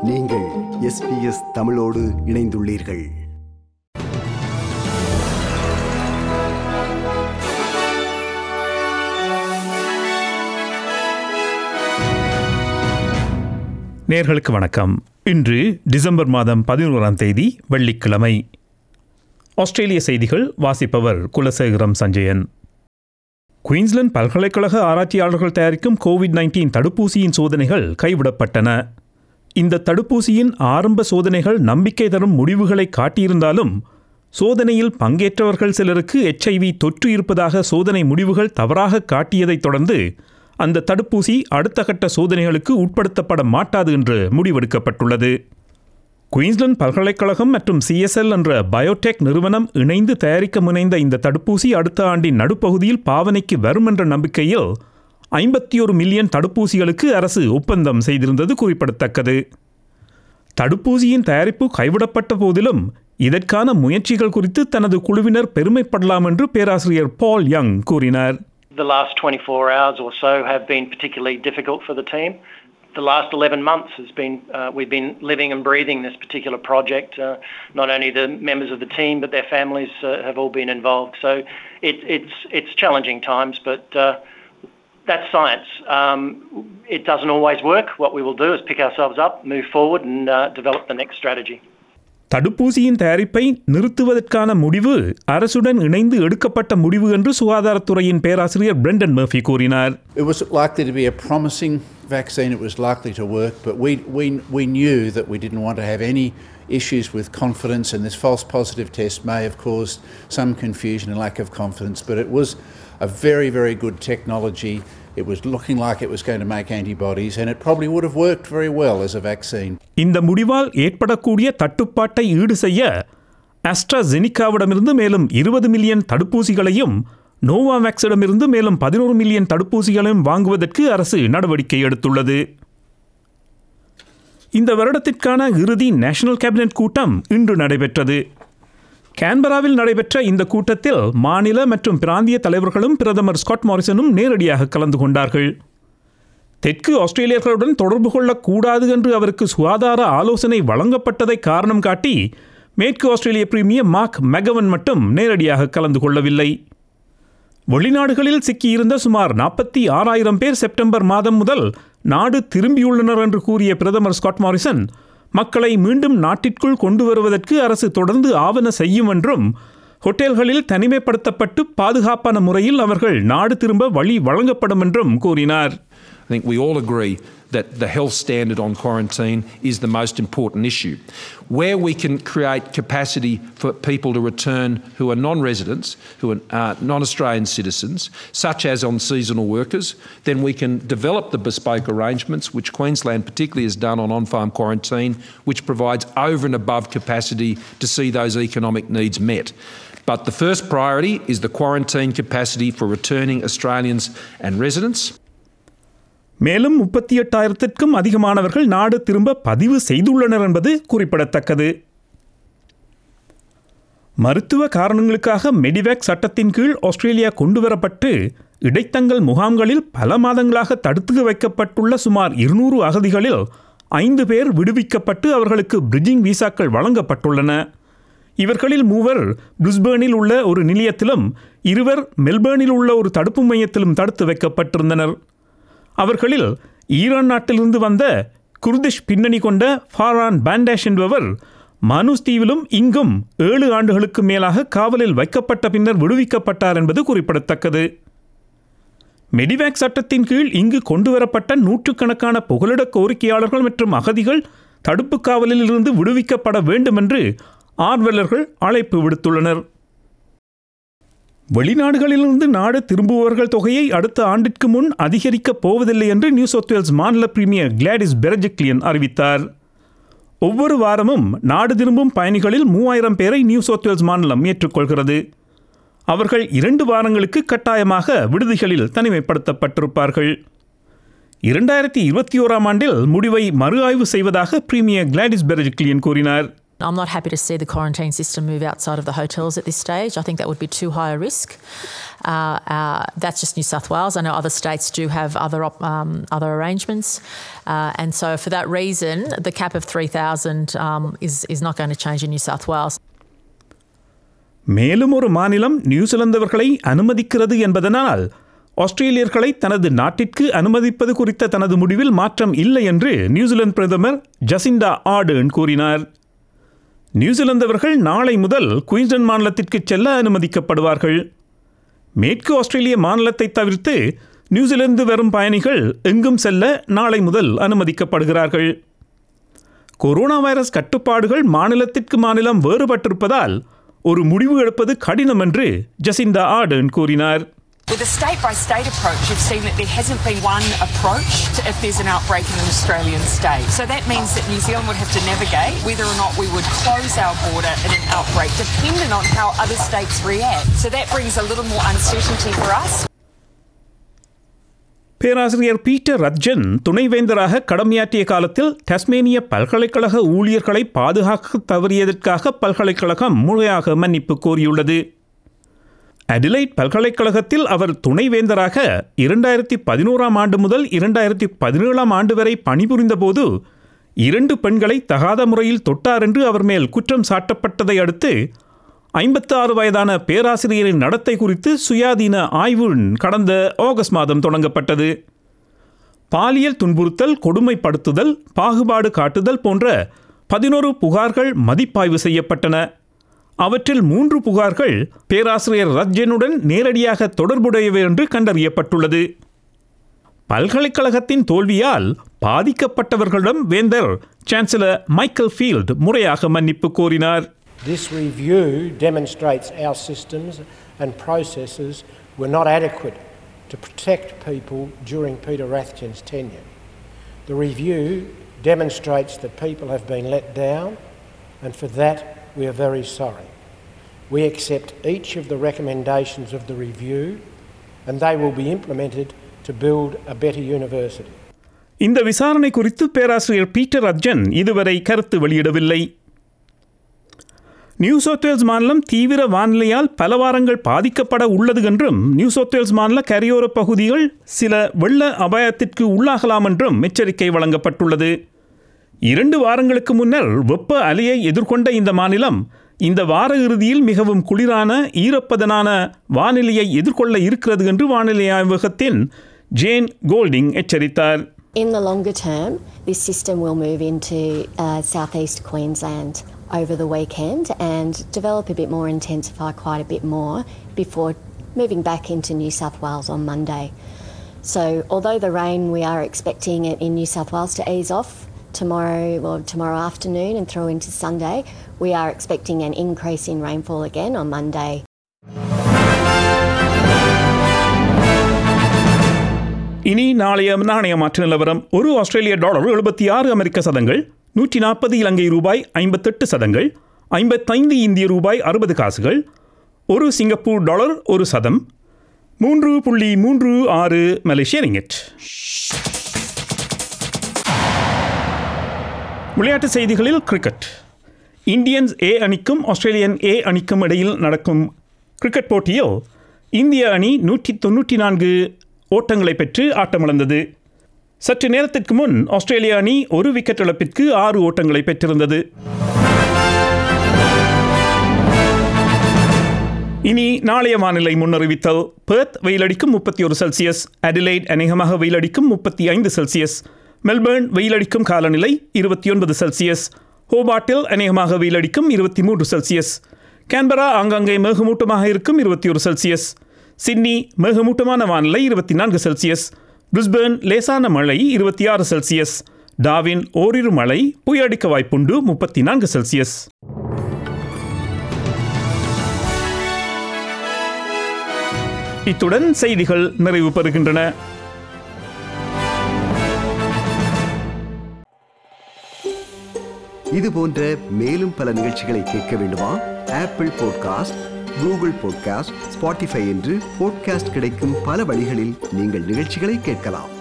நீங்கள் எஸ்பிஎஸ் தமிழோடு இணைந்துள்ளீர்கள் நேர்களுக்கு வணக்கம் இன்று டிசம்பர் மாதம் பதினோராம் தேதி வெள்ளிக்கிழமை ஆஸ்திரேலிய செய்திகள் வாசிப்பவர் குலசேகரம் சஞ்சயன் குயின்ஸ்லாந்து பல்கலைக்கழக ஆராய்ச்சியாளர்கள் தயாரிக்கும் கோவிட் 19 தடுப்பூசியின் சோதனைகள் கைவிடப்பட்டன இந்த தடுப்பூசியின் ஆரம்ப சோதனைகள் நம்பிக்கை தரும் முடிவுகளை காட்டியிருந்தாலும் சோதனையில் பங்கேற்றவர்கள் சிலருக்கு எச்ஐவி தொற்று இருப்பதாக சோதனை முடிவுகள் தவறாக காட்டியதைத் தொடர்ந்து அந்த தடுப்பூசி அடுத்த கட்ட சோதனைகளுக்கு உட்படுத்தப்பட மாட்டாது என்று முடிவெடுக்கப்பட்டுள்ளது குயின்ஸ்லாந்து பல்கலைக்கழகம் மற்றும் சிஎஸ்எல் என்ற பயோடெக் நிறுவனம் இணைந்து தயாரிக்க முனைந்த இந்த தடுப்பூசி அடுத்த ஆண்டின் நடுப்பகுதியில் பாவனைக்கு வரும் என்ற நம்பிக்கையில் ஐம்பத்தி ஒரு மில்லியன் தடுப்பூசிகளுக்கு அரசு ஒப்பந்தம் செய்திருந்தது குறிப்பிடத்தக்கது தடுப்பூசியின் தயாரிப்பு கைவிடப்பட்ட போதிலும் இதற்கான முயற்சிகள் குறித்து தனது குழுவினர் பெருமைப்படலாம் என்று பேராசிரியர் பால் யங் கூறினார் The last 24 hours or so have been particularly difficult for the team. The last 11 months has been, uh, we've been living and breathing this particular project. Uh, not only the members of the team, but their families uh, have all been involved. So it, it's, it's challenging times, but uh, that's science. Um, it doesn't always work. What we will do is pick ourselves up, move forward, and uh, develop the next strategy. தடுப்பூசியின் தயாரிப்பை நிறுத்துவதற்கான முடிவு அரசுடன் இணைந்து எடுக்கப்பட்ட முடிவு என்று சுகாதாரத்துறையின் பேராசிரியர் பிரெண்டன் மர்ஃபி கூறினார் It was likely to be a promising vaccine, it was likely to work, but we, we, we knew that we didn't want to have any issues with confidence, and this false positive test may have caused some confusion and lack of confidence, but it was a very, very good technology. It was looking like it was going to make antibodies, and it probably would have worked very well as a vaccine. இந்த முடிவால் ஏற்படக்கூடிய தட்டுப்பாட்டை ஈடு செய்ய ஆஸ்ட்ராஜெனிகாவிடமிருந்து மேலும் இருபது million தடுப்பூசிகளையும் நோவாவேக்ஸிடமிருந்து மேலும் பதினோரு மில்லியன் தடுப்பூசிகளையும் வாங்குவதற்கு அரசு நடவடிக்கை எடுத்துள்ளது இந்த வருடத்திற்கான இறுதி நேஷனல் கேபினெட் கூட்டம் இன்று நடைபெற்றது கேன்பராவில் நடைபெற்ற இந்த கூட்டத்தில் மாநில மற்றும் பிராந்திய தலைவர்களும் பிரதமர் ஸ்காட் மாரிசனும் நேரடியாக கலந்து கொண்டார்கள் தெற்கு ஆஸ்திரேலியர்களுடன் தொடர்பு கொள்ளக்கூடாது என்று அவருக்கு சுகாதார ஆலோசனை வழங்கப்பட்டதை காரணம் காட்டி மேற்கு ஆஸ்திரேலிய பிரீமியர் மார்க் மெகவன் மட்டும் நேரடியாக கலந்து கொள்ளவில்லை வெளிநாடுகளில் சிக்கியிருந்த சுமார் நாற்பத்தி ஆறாயிரம் பேர் செப்டம்பர் மாதம் முதல் நாடு திரும்பியுள்ளனர் என்று கூறிய பிரதமர் ஸ்காட் மாரிசன் மக்களை மீண்டும் நாட்டிற்குள் கொண்டு வருவதற்கு அரசு தொடர்ந்து ஆவண செய்யும் என்றும் ஹோட்டல்களில் தனிமைப்படுத்தப்பட்டு பாதுகாப்பான முறையில் அவர்கள் நாடு திரும்ப வழி வழங்கப்படும் என்றும் கூறினார் I think we all agree that the health standard on quarantine is the most important issue. Where we can create capacity for people to return who are non residents, who are uh, non Australian citizens, such as on seasonal workers, then we can develop the bespoke arrangements, which Queensland particularly has done on on farm quarantine, which provides over and above capacity to see those economic needs met. But the first priority is the quarantine capacity for returning Australians and residents. மேலும் முப்பத்தி எட்டாயிரத்திற்கும் அதிகமானவர்கள் நாடு திரும்ப பதிவு செய்துள்ளனர் என்பது குறிப்பிடத்தக்கது மருத்துவ காரணங்களுக்காக மெடிவேக் சட்டத்தின் கீழ் ஆஸ்திரேலியா கொண்டுவரப்பட்டு இடைத்தங்கல் முகாம்களில் பல மாதங்களாக தடுத்து வைக்கப்பட்டுள்ள சுமார் இருநூறு அகதிகளில் ஐந்து பேர் விடுவிக்கப்பட்டு அவர்களுக்கு பிரிட்ஜிங் விசாக்கள் வழங்கப்பட்டுள்ளன இவர்களில் மூவர் பிரிஸ்பேர்னில் உள்ள ஒரு நிலையத்திலும் இருவர் மெல்பேர்னில் உள்ள ஒரு தடுப்பு மையத்திலும் தடுத்து வைக்கப்பட்டிருந்தனர் அவர்களில் ஈரான் நாட்டிலிருந்து வந்த குர்திஷ் பின்னணி கொண்ட ஃபாரான் பாண்டேஷ் என்பவர் மானூஸ் தீவிலும் இங்கும் ஏழு ஆண்டுகளுக்கு மேலாக காவலில் வைக்கப்பட்ட பின்னர் விடுவிக்கப்பட்டார் என்பது குறிப்பிடத்தக்கது மெடிவேக் சட்டத்தின் கீழ் இங்கு கொண்டுவரப்பட்ட நூற்றுக்கணக்கான புகலிட கோரிக்கையாளர்கள் மற்றும் அகதிகள் தடுப்பு காவலில் இருந்து விடுவிக்கப்பட வேண்டும் என்று ஆர்வலர்கள் அழைப்பு விடுத்துள்ளனர் வெளிநாடுகளிலிருந்து நாடு திரும்புபவர்கள் தொகையை அடுத்த ஆண்டிற்கு முன் அதிகரிக்கப் போவதில்லை என்று நியூ சவுத் வேல்ஸ் மாநில பிரீமியர் கிளாடிஸ் பெரஜிக்லியன் அறிவித்தார் ஒவ்வொரு வாரமும் நாடு திரும்பும் பயணிகளில் மூவாயிரம் பேரை நியூ சவுத் வேல்ஸ் மாநிலம் ஏற்றுக்கொள்கிறது அவர்கள் இரண்டு வாரங்களுக்கு கட்டாயமாக விடுதிகளில் தனிமைப்படுத்தப்பட்டிருப்பார்கள் இரண்டாயிரத்தி இருபத்தி ஓராம் ஆண்டில் முடிவை மறு ஆய்வு செய்வதாக பிரீமியர் கிளாடிஸ் பெரஜிக்லியன் கூறினார் I'm not happy to see the quarantine system move outside of the hotels at this stage. I think that would be too high a risk. Uh, uh, that's just New South Wales. I know other states do have other op- um, other arrangements, uh, and so for that reason, the cap of three thousand um, is is not going to change in New South Wales. மேலும் ஒரு மாநிலம் நியூசிலாந்தவர்களை அனுமதிக்கிறது என்பதனால் ஆஸ்திரேலியர்களை தனது நாட்டிற்கு அனுமதிப்பது குறித்த தனது முடிவில் மாற்றம் இல்லை என்று நியூசிலாந்து பிரதமர் ஜசிண்டா ஆர்டர்ன் கூறினார் நியூசிலாந்தவர்கள் நாளை முதல் குயின்ஸ்லாந்து மாநிலத்திற்கு செல்ல அனுமதிக்கப்படுவார்கள் மேற்கு ஆஸ்திரேலிய மாநிலத்தை தவிர்த்து நியூசிலாந்து வரும் பயணிகள் எங்கும் செல்ல நாளை முதல் அனுமதிக்கப்படுகிறார்கள் கொரோனா வைரஸ் கட்டுப்பாடுகள் மாநிலத்திற்கு மாநிலம் வேறுபட்டிருப்பதால் ஒரு முடிவு எடுப்பது கடினம் என்று ஜசிண்டா ஆர்டர்ன் கூறினார் With a state by state approach, you've seen that there hasn't been one approach to if there's an outbreak in an Australian state. So that means that New Zealand would have to navigate whether or not we would close our border in an outbreak, dependent on how other states react. So that brings a little more uncertainty for us. பேராசிரியர் Peter Rathjen துணைவேந்தராக கடமையாற்றிய காலத்தில் டஸ்மேனிய பல்கலைக்கழக ஊழியர்களை பாதுகாக்க தவறியதற்காக பல்கலைக்கழகம் முறையாக மன்னிப்பு கோரியுள்ளது அடிலைட் பல்கலைக்கழகத்தில் அவர் துணைவேந்தராக இரண்டாயிரத்தி பதினோராம் ஆண்டு முதல் இரண்டாயிரத்தி பதினேழாம் ஆண்டு வரை பணிபுரிந்தபோது இரண்டு பெண்களை தகாத முறையில் தொட்டார் என்று அவர் மேல் குற்றம் சாட்டப்பட்டதை அடுத்து ஐம்பத்தி ஆறு வயதான பேராசிரியரின் நடத்தை குறித்து சுயாதீன ஆய்வு கடந்த ஆகஸ்ட் மாதம் தொடங்கப்பட்டது பாலியல் துன்புறுத்தல் கொடுமைப்படுத்துதல் பாகுபாடு காட்டுதல் போன்ற பதினோரு புகார்கள் மதிப்பாய்வு செய்யப்பட்டன அவற்றில் மூன்று புகார்கள் பேராசிரியர் ரஜ்ஜனுடன் நேரடியாக தொடர்புடையவை என்று கண்டறியப்பட்டுள்ளது பல்கலைக்கழகத்தின் தோல்வியால் பாதிக்கப்பட்டவர்களிடம் வேந்தர் சான்சலர் மைக்கேல் ஃபீல்ட் முறையாக மன்னிப்பு கோரினார் This review demonstrates our systems and processes were not adequate to protect people during Peter Rathjen's tenure. The review demonstrates that people have been let down, and for that we are very sorry. We accept each of the recommendations of the review, and they will be implemented to build a better university. இந்த விசாரணை குறித்து பேராசிரியர் Peter Arjan இதுவரை கருத்து வெளியிடவில்லை new South Wales மாநிலம் தீவிர வானிலையால் பல வாரங்கள் பாதிக்கப்பட உள்ளது என்றும் நியூ சவுத் வேல்ஸ் மாநில கரையோர பகுதிகள் சில வெள்ள அபாயத்திற்கு உள்ளாகலாம் என்றும் எச்சரிக்கை வழங்கப்பட்டுள்ளது இரண்டு வாரங்களுக்கு முன்னர் வெப்ப அலையை எதிர்கொண்ட இந்த மாநிலம் இந்த வார இறுதியில் மிகவும் குளிரான ஈரப்பதனான வானிலையை எதிர்கொள்ள இருக்கிறது என்று வானிலை ஆய்வகத்தின் ஜேன் கோல்டிங் எச்சரித்தார் In the longer term, this system will move into uh, southeast Queensland over the weekend and develop a bit more, intensify quite a bit more before moving back into New South Wales on Monday. So, although the rain we are expecting it in New South Wales to ease off tomorrow or tomorrow afternoon and through into Sunday, we are expecting an increase in rainfall again on Monday. இனி நாளைய நாணய மாற்று நிலவரம் ஒரு ஆஸ்திரேலிய dollar எழுபத்தி ஆறு அமெரிக்க சதங்கள் நூற்றி நாற்பது இலங்கை ரூபாய் ஐம்பத்தெட்டு சதங்கள் ஐம்பத்தைந்து இந்திய ரூபாய் அறுபது காசுகள் ஒரு சிங்கப்பூர் டாலர் ஒரு சதம் மூன்று புள்ளி மூன்று ஆறு மலேசிய ரிங்கெட் விளையாட்டு செய்திகளில் கிரிக்கெட் இந்தியன்ஸ் ஏ அணிக்கும் ஆஸ்திரேலியன் ஏ அணிக்கும் இடையில் நடக்கும் கிரிக்கெட் போட்டியில் இந்திய அணி நூற்றி தொண்ணூற்றி நான்கு ஓட்டங்களை பெற்று ஆட்டமிழந்தது சற்று நேரத்திற்கு முன் ஆஸ்திரேலிய அணி ஒரு விக்கெட் இழப்பிற்கு ஆறு ஓட்டங்களை பெற்றிருந்தது இனி நாளைய வானிலை முன்னறிவித்தல் பெர்த் வெயிலடிக்கும் முப்பத்தி ஒரு செல்சியஸ் அடிலைட் அநேகமாக வெயிலடிக்கும் முப்பத்தி ஐந்து செல்சியஸ் மெல்பர்ன் வெயிலடிக்கும் காலநிலை இருபத்தி ஒன்பது செல்சியஸ் ஹோபாட்டில் அநேகமாக வெயிலடிக்கும் இருபத்தி மூன்று செல்சியஸ் கேன்பரா ஆங்காங்கே மேகமூட்டமாக இருக்கும் இருபத்தி ஒரு செல்சியஸ் சிட்னி மேகமூட்டமான வானிலை இருபத்தி நான்கு செல்சியஸ் பிரிஸ்பேர்ன் லேசான மழை இருபத்தி ஆறு செல்சியஸ் டாவின் ஓரிரு மழை புயடிக்க வாய்ப்புண்டு முப்பத்தி நான்கு செல்சியஸ் இத்துடன் செய்திகள் நிறைவு பெறுகின்றன இது போன்ற மேலும் பல நிகழ்ச்சிகளை கேட்க வேண்டுமா Apple podcast Google podcast Spotify என்று பாட்காஸ்ட் கிடைக்கும் பல வழிகளில் நீங்கள் நிகழ்ச்சிகளை கேட்கலாம்